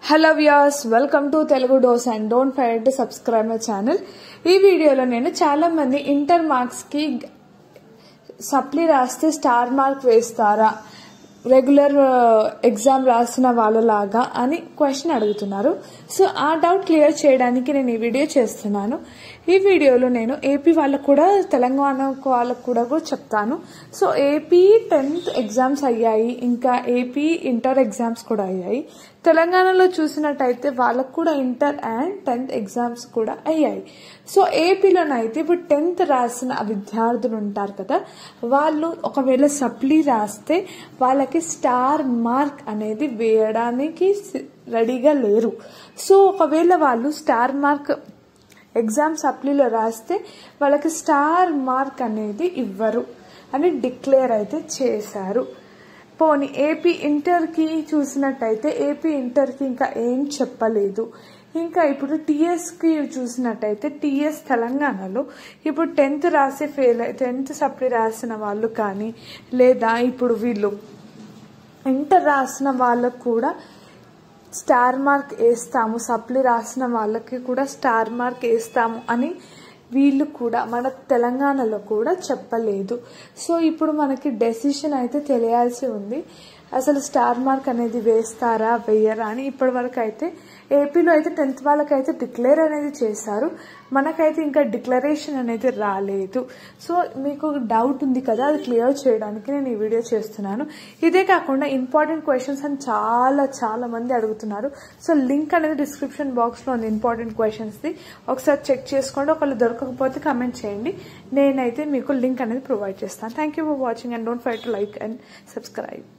hello viewers welcome to Telugu dose and don't fire to subscribe my channel ఈ వీడియోలో నేను చాలా మంది ఇంటర్ మార్క్స్ కి సప్లీ రాస్తే స్టార్ మార్క్ వేస్తారా రెగ్యులర్ ఎగ్జామ్ రాసిన వాళ్ళలాగా అని క్వశ్చన్ అడుగుతున్నారు సో ఆ డౌట్ క్లియర్ చేయడానికి నేను ఈ వీడియో చేస్తున్నాను ఈ వీడియోలో నేను ఏపీ వాళ్ళకు కూడా తెలంగాణ వాళ్ళకు కూడా కూడా చెప్తాను సో ఏపీ టెన్త్ ఎగ్జామ్స్ అయ్యాయి ఇంకా ఏపీ ఇంటర్ ఎగ్జామ్స్ కూడా అయ్యాయి తెలంగాణలో చూసినట్టయితే వాళ్ళకు కూడా ఇంటర్ అండ్ టెన్త్ ఎగ్జామ్స్ కూడా అయ్యాయి సో ఏపీలోనైతే ఇప్పుడు టెన్త్ రాసిన విద్యార్థులు ఉంటారు కదా వాళ్ళు ఒకవేళ సప్లీ రాస్తే వాళ్ళకి స్టార్ మార్క్ అనేది వేయడానికి రెడీగా లేరు సో ఒకవేళ వాళ్ళు స్టార్ మార్క్ ఎగ్జామ్ సప్లీలో రాస్తే వాళ్ళకి స్టార్ మార్క్ అనేది ఇవ్వరు అని డిక్లేర్ అయితే చేశారు పోనీ ఏపీ ఇంటర్కి చూసినట్టయితే ఏపీ ఇంటర్కి ఇంకా ఏం చెప్పలేదు ఇంకా ఇప్పుడు టీఎస్కి చూసినట్టయితే టీఎస్ తెలంగాణలో ఇప్పుడు టెన్త్ రాసి ఫెయిల్ టెన్త్ సప్లీ రాసిన వాళ్ళు కానీ లేదా ఇప్పుడు వీళ్ళు ఇంటర్ రాసిన వాళ్ళకు కూడా స్టార్ మార్క్ వేస్తాము సప్లీ రాసిన వాళ్ళకి కూడా స్టార్ మార్క్ వేస్తాము అని వీళ్ళు కూడా మన తెలంగాణలో కూడా చెప్పలేదు సో ఇప్పుడు మనకి డెసిషన్ అయితే తెలియాల్సి ఉంది అసలు స్టార్ మార్క్ అనేది వేస్తారా వేయరా అని ఇప్పటి వరకు అయితే ఏపీలో అయితే టెన్త్ వాళ్ళకైతే డిక్లేర్ అనేది చేశారు మనకైతే ఇంకా డిక్లరేషన్ అనేది రాలేదు సో మీకు డౌట్ ఉంది కదా అది క్లియర్ చేయడానికి నేను ఈ వీడియో చేస్తున్నాను ఇదే కాకుండా ఇంపార్టెంట్ క్వశ్చన్స్ అని చాలా చాలా మంది అడుగుతున్నారు సో లింక్ అనేది డిస్క్రిప్షన్ బాక్స్లో ఉంది ఇంపార్టెంట్ క్వశ్చన్స్ది ఒకసారి చెక్ చేసుకోండి ఒకళ్ళు దొరకకపోతే కమెంట్ చేయండి నేనైతే మీకు లింక్ అనేది ప్రొవైడ్ చేస్తాను thank you for watching and don't fight to like and subscribe